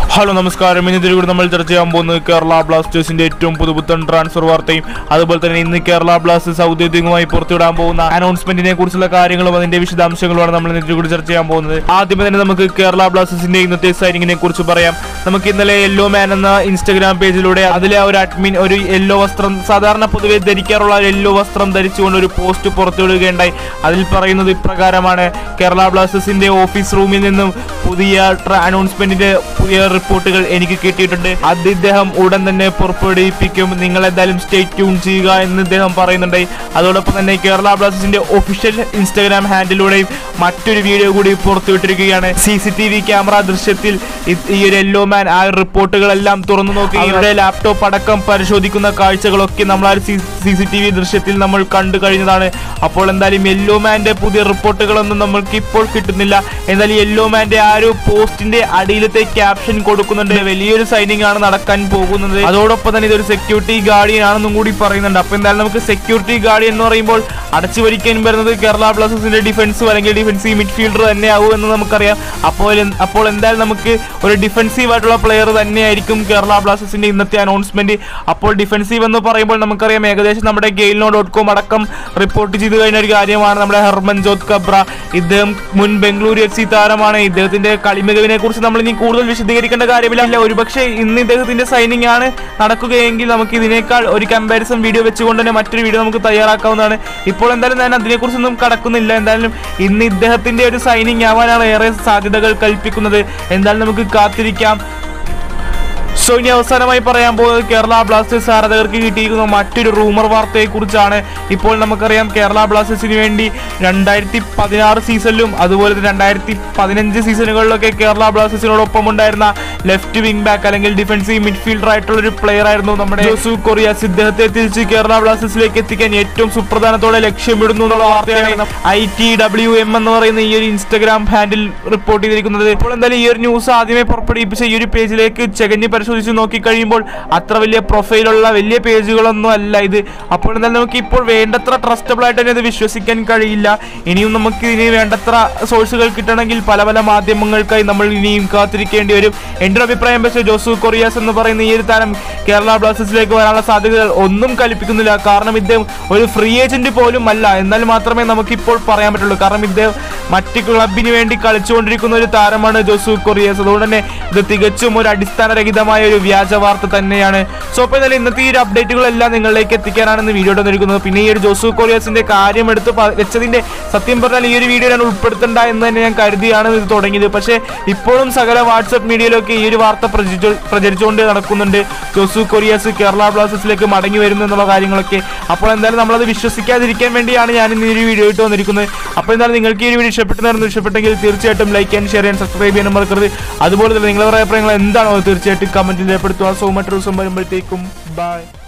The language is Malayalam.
ഹലോ നമസ്കാരം ഇന്ന് ഇതിലൂടെ നമ്മൾ ചർച്ച ചെയ്യാൻ പോകുന്നത് കേരള ബ്ലാസ്റ്റേഴ്സിന്റെ ഏറ്റവും പുതുപുത്തൻ ട്രാൻസ്ഫർ വാർത്തയും അതുപോലെ തന്നെ ഇന്ന് കേരള ബ്ലാസ്റ്റേഴ്സ് ഔദ്യോഗികമായി പുറത്തുവിടാൻ പോകുന്ന അനൗൺസ്മെന്റിനെ കുറിച്ചുള്ള കാര്യങ്ങളും അതിന്റെ വിശദാംശങ്ങളുമാണ് നമ്മൾ ഇന്ന് ഇതിലൂടെ ചർച്ച ചെയ്യാൻ പോകുന്നത് ആദ്യമേ തന്നെ നമുക്ക് കേരള ബ്ലാസ്റ്റേഴ്സിന്റെ ഇന്നത്തെ സൈനിങ്ങിനെ കുറിച്ച് പറയാം നമുക്ക് ഇന്നലെ യെല്ലോ മാൻ എന്ന ഇൻസ്റ്റഗ്രാം പേജിലൂടെ അതിലെ ആ ഒരു അഡ്മിൻ ഒരു യെല്ലോ വസ്ത്രം സാധാരണ പൊതുവെ ധരിക്കാറുള്ള യെല്ലോ വസ്ത്രം ധരിച്ചുകൊണ്ട് ഒരു പോസ്റ്റ് പുറത്തുവിടുകയുണ്ടായി അതിൽ പറയുന്നത് ഇപ്രകാരമാണ് കേരള ബ്ലാസ്റ്റേഴ്സിന്റെ ഓഫീസ് റൂമിൽ നിന്നും പുതിയ അനൗൺസ്മെന്റിന്റെ പുതിയ റിപ്പോർട്ടുകൾ എനിക്ക് കിട്ടിയിട്ടുണ്ട് അത് ഇദ്ദേഹം ഉടൻ തന്നെ പുറപ്പെടുവിപ്പിക്കും നിങ്ങൾ എന്തായാലും സ്റ്റേ ട്യൂൺ ചെയ്യുക എന്ന് ഇദ്ദേഹം പറയുന്നുണ്ടായി അതോടൊപ്പം തന്നെ കേരള ബ്ലാസ്റ്റേഴ്സിന്റെ ഒഫീഷ്യൽ ഇൻസ്റ്റാഗ്രാം ഹാൻഡിലൂടെയും മറ്റൊരു വീഡിയോ കൂടി പുറത്തുവിട്ടിരിക്കുകയാണ് C C T V camera ദൃശ്യത്തിൽ ഇത് ഈ ഒരു യെല്ലോ മാൻ ആ റിപ്പോർട്ടുകളെല്ലാം തുറന്നു നോക്കി അവരുടെ ലാപ്ടോപ്പ് അടക്കം പരിശോധിക്കുന്ന കാഴ്ചകളൊക്കെ നമ്മൾ ആ സി സി ടി വി ദൃശ്യത്തിൽ നമ്മൾ കണ്ടു കഴിഞ്ഞതാണ് അപ്പോൾ എന്തായാലും യെല്ലോ മാന്റെ പുതിയ റിപ്പോർട്ടുകളൊന്നും നമ്മൾക്ക് ഇപ്പോൾ കിട്ടുന്നില്ല എന്നാൽ യെല്ലോ മാന്റെ ആ ഒരു പോസ്റ്റിന്റെ അടിയിലത്തെ ക്യാപ്ഷൻ കൊടുക്കുന്നുണ്ട് വലിയൊരു സൈനിങ് ആണ് നടക്കാൻ പോകുന്നത് അതോടൊപ്പം തന്നെ ഇതൊരു സെക്യൂരിറ്റി ഗാർഡിയൻ ആണെന്നും കൂടി പറയുന്നുണ്ട് അപ്പൊ എന്തായാലും നമുക്ക് സെക്യൂരിറ്റി ഗാർഡിയൻ എന്ന് പറയുമ്പോൾ അടച്ചു ഭരിക്കാൻ വരുന്നത് കേരള ബ്ലാസ്റ്റേഴ്സിന്റെ ഡിഫൻസും അല്ലെങ്കിൽ ഡിഫൻസീവ് മിഡ്ഫീൽഡർ തന്നെയാവും എന്ന് നമുക്കറിയാം അപ്പോൾ എൻ- അപ്പോൾ എന്തായാലും നമുക്ക് ഒരു ഡിഫൻസീവ് ആയിട്ടുള്ള പ്ലെയർ തന്നെയായിരിക്കും കേരള ബ്ലാസ്റ്റേഴ്സിന്റെ ഇന്നത്തെ അനൗൺസ്മെന്റ് അപ്പോൾ ഡിഫൻസീവ് എന്ന് പറയുമ്പോൾ നമുക്കറിയാം ഏകദേശം നമ്മുടെ ഗെയിൽനോ ഡോട്ട് കോം അടക്കം റിപ്പോർട്ട് ചെയ്തു കഴിഞ്ഞ ഒരു കാര്യമാണ് നമ്മുടെ ഹർമൻജോത് കബ്ര ഇദ്ദേഹം മുൻ ബംഗളൂരു എഫ് സി താരമാണ് ഇദ്ദേഹത്തിന്റെ കളിമികവിനെ കുറിച്ച് നമ്മൾ ഇനി കൂടുതൽ വിശദീകരിക്കേണ്ട കാര്യമില്ല ഇല്ല ഒരുപക്ഷെ ഇന്ന് ഇദ്ദേഹത്തിന്റെ സൈനിങ് ആണ് നടക്കുകയെങ്കിൽ നമുക്ക് ഇതിനേക്കാൾ ഒരു കമ്പാരിസൺ വീഡിയോ വെച്ചുകൊണ്ട് തന്നെ മറ്റൊരു വീഡിയോ നമുക്ക് തയ്യാറാക്കാവുന്നതാണ് ഇപ്പോൾ എന്തായാലും ഞാൻ അതിനെക്കുറിച്ചൊന്നും കടക്കുന്നില്ല എന്തായാലും ഇന്ന് ഇദ്ദേഹത്തിന്റെ ഒരു സൈനിങ് ആവാനാണ് ഏറെ സാധ്യതകൾ കൽപ്പിക്കുന്നത് എന്തായാലും നമുക്ക് കാത്തിരിക്കാം സോ ഇനി അവസാനമായി പറയാൻ പോകുന്നത് കേരള ബ്ലാസ്റ്റേഴ്സ് ആരാധകർക്ക് കിട്ടിയിരിക്കുന്ന മറ്റൊരു റൂമർ വാർത്തയെ കുറിച്ചാണ് ഇപ്പോൾ നമുക്കറിയാം കേരള ബ്ലാസ്റ്റേഴ്സിന് വേണ്ടി രണ്ടായിരത്തി പതിനാറ് സീസണിലും അതുപോലെ തന്നെ രണ്ടായിരത്തി പതിനഞ്ച് സീസണുകളിലൊക്കെ കേരള ബ്ലാസ്റ്റേഴ്സിനോടൊപ്പം ഉണ്ടായിരുന്ന ലെഫ്റ്റ് വിംഗ് ബാക്ക് അല്ലെങ്കിൽ ഡിഫൻസീവ് മിഡ്ഫീൽഡർ ആയിട്ടുള്ള ഒരു പ്ലെയർ ആയിരുന്നു നമ്മുടെ ജോസു കൊറിയാസ് ഇദ്ദേഹത്തെ തിരിച്ച് കേരള ബ്ലാസ്റ്റേഴ്സിലേക്ക് എത്തിക്കാൻ ഏറ്റവും സുപ്രധാനത്തോടെ ലക്ഷ്യമിടുന്നു എന്നുള്ള വാർത്തയാണ് ഐ ടി ഡബ്ല്യു എം എന്ന് പറയുന്ന ഈ ഒരു ഇൻസ്റ്റഗ്രാം ഹാൻഡിൽ റിപ്പോർട്ട് ചെയ്തിരിക്കുന്നത് ഇപ്പോൾ എന്തായാലും ഈ ഒരു ന്യൂസ് ആദ്യമേ പുറപ്പെടുവിപ്പിച്ച ഈ ഒരു പേജിലേക്ക് ചെകഞ്ഞ് പരിശോധിച്ച് നോക്കി കഴിയുമ്പോൾ അത്ര വലിയ പ്രൊഫൈലുള്ള വലിയ പേജുകളൊന്നും അല്ല ഇത് അപ്പോൾ എന്തായാലും നമുക്ക് ഇപ്പോൾ വേണ്ടത്ര ട്രസ്റ്റബിൾ ആയിട്ട് തന്നെ ഇത് വിശ്വസിക്കാൻ കഴിയില്ല ഇനിയും നമുക്ക് ഇനി വേണ്ടത്ര സോഴ്സുകൾ കിട്ടണമെങ്കിൽ പല പല മാധ്യമങ്ങൾക്കായി നമ്മൾ ഇനിയും കാത്തിരിക്കേണ്ടി വരും എൻ്റെ ഒരു അഭിപ്രായം പക്ഷേ ജോസു കൊറിയാസ് എന്ന് പറയുന്ന ഈ ഒരു താരം കേരള ബ്ലാസ്റ്റേഴ്സിലേക്ക് വരാനുള്ള സാധ്യതകൾ ഒന്നും കൽപ്പിക്കുന്നില്ല കാരണം ഇദ്ദേഹം ഒരു ഫ്രീ ഏജന്റ് പോലും അല്ല എന്നാൽ മാത്രമേ നമുക്കിപ്പോൾ പറയാൻ പറ്റുള്ളൂ കാരണം ഇദ്ദേഹം മറ്റ് ക്ലബിന് വേണ്ടി കളിച്ചുകൊണ്ടിരിക്കുന്ന ഒരു താരമാണ് ജോസു കൊറിയാസ് അതുകൊണ്ട് തന്നെ ഇത് തികച്ചും ഒരു അടിസ്ഥാനരഹിതമായ ഒരു വ്യാജ വാർത്ത തന്നെയാണ് സോ അപ്പോൾ എന്തായാലും ഇന്നത്തെ ഈ ഒരു അപ്ഡേറ്റുകളെല്ലാം നിങ്ങളിലേക്ക് എത്തിക്കാനാണ് വീഡിയോ തന്നിരിക്കുന്നത് പിന്നെ ഈ ഒരു ജോസു കൊറിയാസിന്റെ കാര്യം എടുത്ത് പ- വെച്ചതിന്റെ സത്യം പറഞ്ഞാൽ ഈ ഒരു വീഡിയോ ഞാൻ ഉൾപ്പെടുത്തണ്ട എന്ന് തന്നെ ഞാൻ കരുതിയാണ് ഇത് തുടങ്ങിയത് പക്ഷേ ഇപ്പോഴും സകല വാട്സപ്പ് മീഡിയയിലൊക്കെ ഈ ഒരു വാർത്ത പ്രചരിച്ചു പ്രചരിച്ചുകൊണ്ട് നടക്കുന്നുണ്ട് ജോസു കൊറിയാസ് കേരള ബ്ലാസ്റ്റേഴ്സിലേക്ക് മടങ്ങി വരുന്നു എന്നുള്ള കാര്യങ്ങളൊക്കെ അപ്പോൾ എന്തായാലും നമ്മളത് വിശ്വസിക്കാതിരിക്കാൻ വേണ്ടിയാണ് ഞാൻ ഇന്ന് ഈ ഒരു വീഡിയോ ഇട്ട് വന്നിരിക്കുന്നത് അപ്പോൾ എന്തായാലും നിങ്ങൾക്ക് ഈ ഒരു വീഡിയോ ഇഷ്ടപ്പെട്ടെന്നായിരുന്നു ഇഷ്ടപ്പെട്ടെങ്കിൽ തീർച്ചയായിട്ടും ലൈക്ക് ആൻഡ് ഷെയർ ചെയ്യാൻ സബ്സ്ക്രൈബ് ചെയ്യാൻ മറക്കരുത് അതുപോലെ തന്നെ നിങ്ങളുടെ അഭിപ്രായങ്ങൾ എന്താണോ അത് തീർച്ചയായിട്ടും കമന്റിൽ രേഖപ്പെടുത്തുക സോ മറ്റൊരു ദിവസം വരുമ്പോഴത്തേക്കും ബൈ